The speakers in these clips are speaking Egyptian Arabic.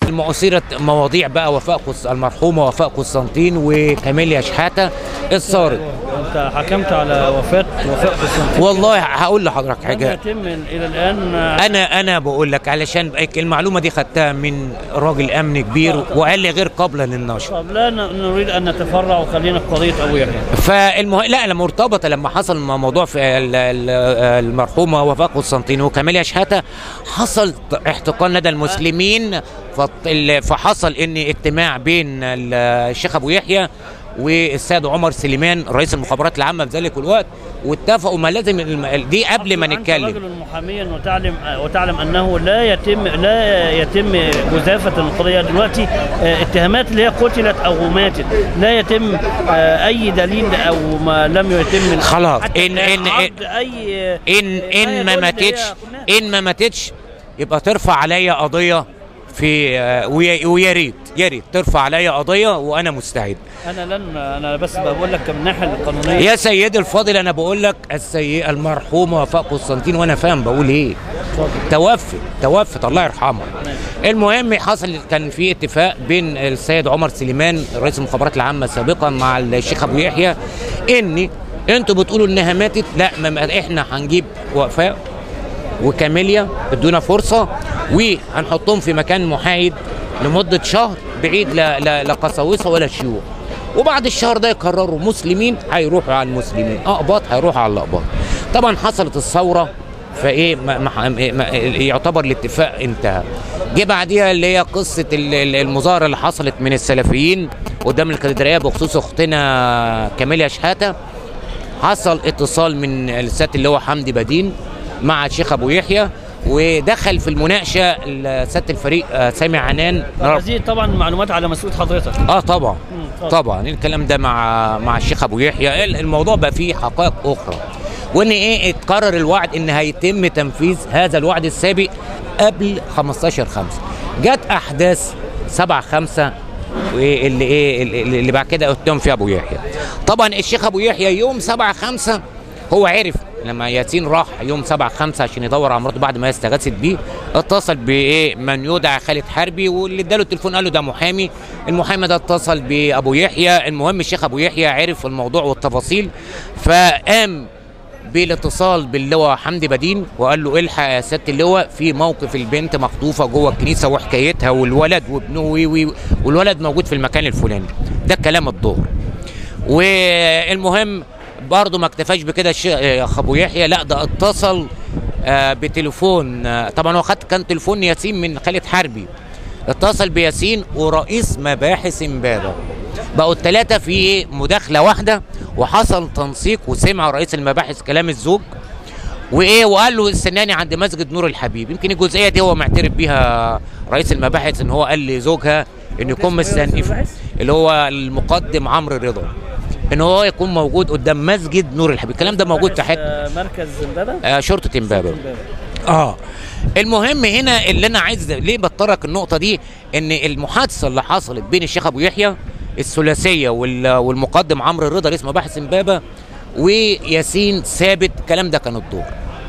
المؤثرة مواضيع بقى وفاء قس المرحومة وفاء قسطنطين وكاميليا شحاتة الصارت انت حكمت على وفاه وفاء قسطنطين والله هقول لحضرتك لم حاجة يتم الى الان انا انا بقول لك علشان المعلومة دي خدتها من راجل امن كبير وقال لي غير قابلة للنشر طب لا ن- نريد ان نتفرع وخلينا في قضيه ابو يحيى فالمه... لا لا مرتبطه لما حصل موضوع في ال- ال- المرحومه وفاء قسطنطين وكاميليا شحاته حصل احتقان لدى المسلمين فط- ال- فحصل ان اجتماع بين ال- الشيخ ابو يحيى والسيد عمر سليمان رئيس المخابرات العامه في ذلك الوقت واتفقوا ما لازم الم- دي قبل ما أنت نتكلم رجل محاميا وتعلم وتعلم انه لا يتم لا يتم جزافه القضيه دلوقتي آه، اتهامات اللي هي قتلت او ماتت لا يتم آه، اي دليل او ما لم يتم خلاص. حتى إن- إن- عرض اي ان ان ما يدل ماتتش هي- ان ما ماتتش يبقى ترفع عليا قضيه في آه، ويا ويا ريت يا ريت ترفع عليا قضيه وانا مستعد انا لن انا بس بقول لك من الناحيه القانونيه يا سيدي الفاضل انا بقول لك السيئه المرحومه وفاء قسطنطين وانا فاهم بقول ايه توفت توفت الله يرحمها المهم حصل كان في اتفاق بين السيد عمر سليمان رئيس المخابرات العامه سابقا مع الشيخ ابو يحيى ان انتوا بتقولوا انها ماتت لا ما ما- احنا هنجيب وفاء وكاميليا ادونا فرصه وهنحطهم في مكان محايد لمده شهر بعيد لا لا لا قساوسه ولا شيوخ وبعد الشهر ده يقرروا مسلمين هيروحوا على المسلمين اقباط هيروحوا على الاقباط طبعا حصلت الثوره فايه ما ما ما يعتبر الاتفاق انتهى جه بعديها اللي هي قصه ال- ال- المظاهره اللي حصلت من السلفيين قدام الكاتدرائيه بخصوص اختنا كاميليا شحاته حصل اتصال من السيد اللي هو حمدي بدين مع الشيخ ابو يحيى ودخل في المناقشه سياده الفريق آه، سامي عنان هذه طبعا معلومات على مسؤوليه حضرتك اه طبعا مم، اتفضل. طبعا الكلام ده مع مع الشيخ ابو يحيى ال- الموضوع بقى فيه حقائق اخرى وان ايه اتكرر الوعد ان هيتم تنفيذ هذا الوعد السابق قبل 15 5 جت احداث 7 5 واللي ايه اللي, اللي بعد كده قدام فيها ابو يحيى طبعا الشيخ ابو يحيى يوم 7 5 هو عرف لما ياسين راح يوم 7 5 عشان يدور على مراته بعد ما هي استغاثت بيه اتصل بايه من يدعى خالد حربي واللي اداله التليفون قال له ده محامي المحامي ده اتصل بابو يحيى المهم الشيخ ابو يحيى عرف الموضوع والتفاصيل فقام بالاتصال باللواء حمدي بدين وقال له الحق يا سياده اللواء في موقف البنت مخطوفه جوه الكنيسه وحكايتها والولد وابنه وي وي والولد موجود في المكان الفلاني ده كلام الظهر والمهم برضه ما اكتفاش بكده الشيخ ابو يحيى لا ده اتصل آه، بتليفون آه، طبعا هو خد كان تليفون ياسين من خالد حربي اتصل بياسين ورئيس مباحث امبابه بقوا الثلاثه في إيه؟ مداخله واحده وحصل تنسيق وسمع رئيس المباحث كلام الزوج وايه وقال له استناني عند مسجد نور الحبيب يمكن الجزئيه دي هو معترف بيها رئيس المباحث ان هو قال لزوجها ان يكون مستني اللي هو المقدم عمرو رضا ان هو يكون موجود قدام مسجد نور الحبيب الكلام ده موجود تحت آه، مركز امبابه آه شرطه امبابه امبابة. اه المهم هنا اللي انا عايز ليه بتطرق النقطه دي ان المحادثه اللي حصلت بين الشيخ ابو يحيى الثلاثيه وال- والمقدم عمرو رضا رئيس مباحث امبابه وياسين ثابت الكلام ده كان الدور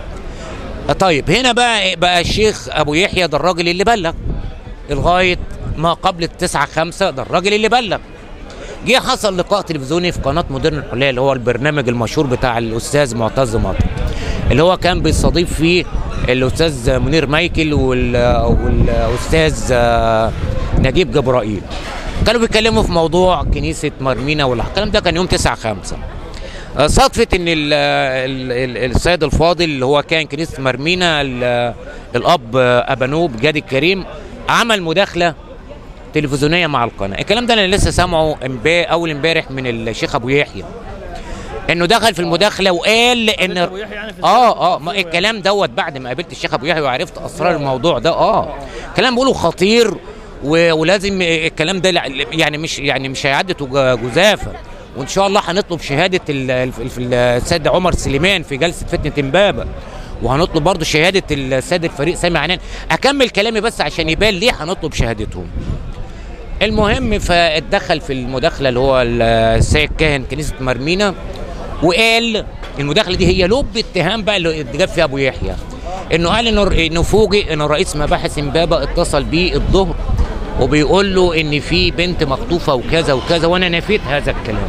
طيب هنا بقى بقى الشيخ ابو يحيى ده الراجل اللي بلغ لغايه ما قبل التسعة خمسة ده الراجل اللي بلغ جه حصل لقاء تلفزيوني في قناه مودرن الحليه اللي هو البرنامج المشهور بتاع الاستاذ معتز مطر اللي هو كان بيستضيف فيه الاستاذ منير مايكل وال- والاستاذ آه، نجيب جبرائيل كانوا بيتكلموا في موضوع كنيسه مرمينا والكلام ده كان يوم 9 5 صدفة ان ال ال ال السيد الفاضل اللي هو كان كنيسة مرمينا ال- الاب ابانوب جاد الكريم عمل مداخلة تلفزيونية مع القناة الكلام ده انا لسه سامعه امبارح اول امبارح من الشيخ ابو يحيى انه دخل في المداخلة وقال ان أبو يحيى يعني في اه اه ما الكلام دوت بعد ما قابلت الشيخ ابو يحيى وعرفت اسرار الموضوع ده اه كلام بيقوله خطير و- ولازم الكلام ده لا- يعني مش يعني مش هيعدي تج- جزافه وان شاء الله هنطلب شهاده ال- ال- ال- السيد عمر سليمان في جلسه فتنه امبابه وهنطلب برضه شهاده السيد الفريق سامي عنان اكمل كلامي بس عشان يبان ليه هنطلب شهادتهم المهم فاتدخل في المداخله اللي هو السيد كاهن كنيسه مرمينا وقال المداخله دي هي لب اتهام بقى اللي جاب فيها ابو يحيى انه قال انه انه فوجئ ان رئيس مباحث امبابه اتصل بيه الظهر وبيقول له ان في بنت مخطوفه وكذا وكذا وانا نفيت هذا الكلام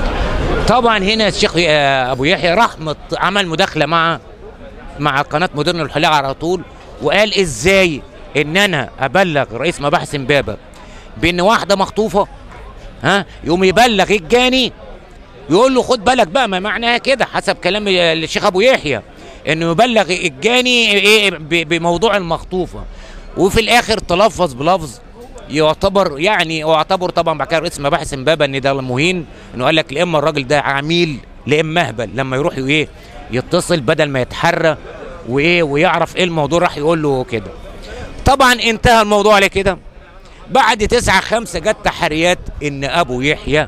طبعا هنا الشيخ آه، ابو يحيى راح مت- عمل مداخله مع مع قناه مودرن الحلاقه على طول وقال ازاي ان انا ابلغ رئيس مباحث امبابه بان واحده مخطوفه ها يقوم يبلغ الجاني يقول له خد بالك بقى ما معناها كده حسب كلام الشيخ ابو يحيى انه يبلغ الجاني ايه ب- بموضوع المخطوفه وفي الاخر تلفظ بلفظ يعتبر يعني يعتبر طبعا بعد كده رئيس مباحث امبابه ان ده مهين انه قال لك لا اما الراجل ده عميل لا اما اهبل لما يروح ايه يتصل بدل ما يتحرى وايه ويعرف ايه الموضوع راح يقول له كده طبعا انتهى الموضوع على كده بعد تسعة خمسة جت تحريات ان ابو يحيى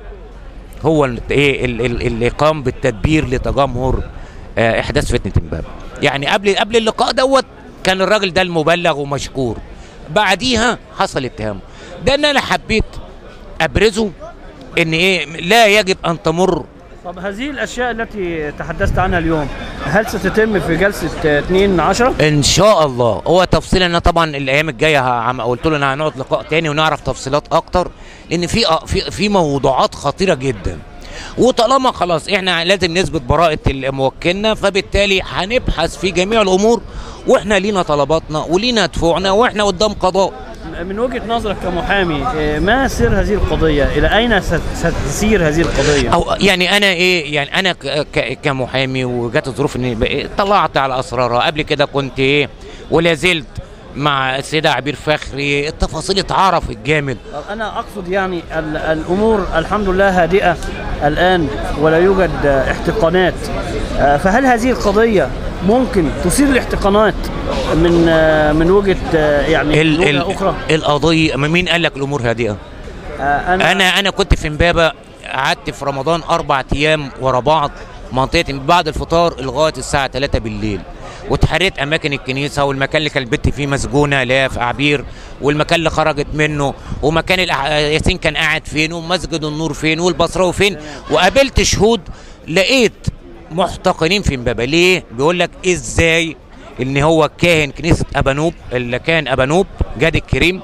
هو ال- ايه ال- ال- اللي قام بالتدبير لتجمهر آه، احداث فتنه امبابه يعني قبل قبل اللقاء دوت كان الراجل ده المبلغ ومشكور بعديها حصل اتهامه ده ان انا حبيت ابرزه ان ايه لا يجب ان تمر طب هذه الاشياء التي تحدثت عنها اليوم هل ستتم في جلسه 2 10 ان شاء الله هو تفصيل انا طبعا الايام الجايه ه- عم قلت له ان هنقعد لقاء تاني ونعرف تفصيلات اكتر لان في أ- في في موضوعات خطيره جدا وطالما خلاص احنا لازم نثبت براءه موكلنا فبالتالي هنبحث في جميع الامور واحنا لينا طلباتنا ولينا دفوعنا واحنا قدام قضاء من وجهه نظرك كمحامي آه، ما سر هذه القضيه الى اين ست- ستسير هذه القضيه او يعني انا ايه يعني انا ك- ك- كمحامي وجات الظروف اني بقى- طلعت على اسرارها قبل كده كنت ايه ولا زلت مع السيده عبير فخري التفاصيل اتعرفت جامد طب انا اقصد يعني ال- الامور الحمد لله هادئه الان ولا يوجد آه، احتقانات آه، فهل هذه القضيه ممكن تثير الاحتقانات من آه، من وجهه آه، يعني ال وجهه ال اخرى القضيه ما مين قال لك الامور هادئه آه، انا انا انا كنت في امبابه قعدت في رمضان اربع ايام ورا بعض منطقه من بعد الفطار لغايه الساعه 3 بالليل واتحريت اماكن الكنيسه والمكان اللي كان البت فيه مسجونه اللي هي في عبير والمكان اللي خرجت منه ومكان الأح- ياسين كان قاعد فين ومسجد النور فين والبصراوي فين وقابلت شهود لقيت محتقنين في امبابه ليه بيقول لك ازاي ان هو كاهن كنيسه ابانوب اللي كان ابانوب جاد الكريم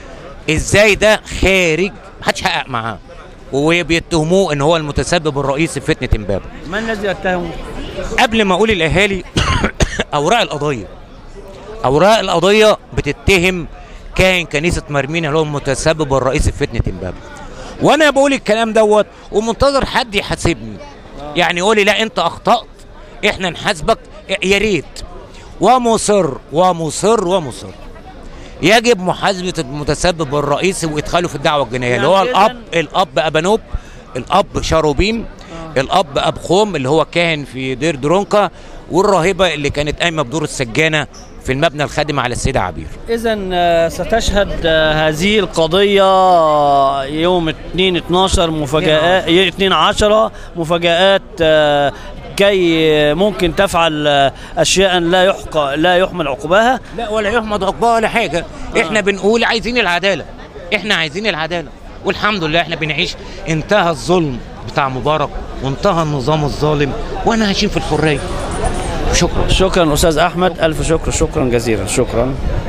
ازاي ده خارج محدش حقق معاه وبيتهموه ان هو المتسبب الرئيسي في فتنه امبابه من الذي يتهم قبل ما اقول الاهالي اوراق القضيه اوراق القضيه بتتهم كاهن كنيسه مرمينا اللي هو المتسبب الرئيسي في فتنه امبابه وانا بقول الكلام دوت ومنتظر حد يحاسبني يعني يقول لي لا انت اخطات احنا نحاسبك يا ريت ومصر ومصر ومصر يجب محاسبه المتسبب الرئيسي وادخاله في الدعوه الجنائيه اللي هو يعني الاب إذن- الاب ابانوب الاب شاروبيم الاب اب خوم اللي هو كاهن في دير درونكا والراهبه اللي كانت قايمه بدور السجانه في المبنى الخادم على السيده عبير اذا ستشهد آه، هذه القضيه يوم 2 12 مفاجآت 2 10 مفاجآت آه، كي ممكن تفعل آه، اشياء لا يحق لا يحمل عقباها لا ولا يحمد عقباه ولا حاجه احنا بنقول عايزين العداله احنا عايزين العداله والحمد لله احنا بنعيش انتهى الظلم بتاع مبارك وانتهى النظام الظالم وانا عايشين في الحريه شكرا شكرا استاذ احمد الف شكر شكرا جزيلا شكرا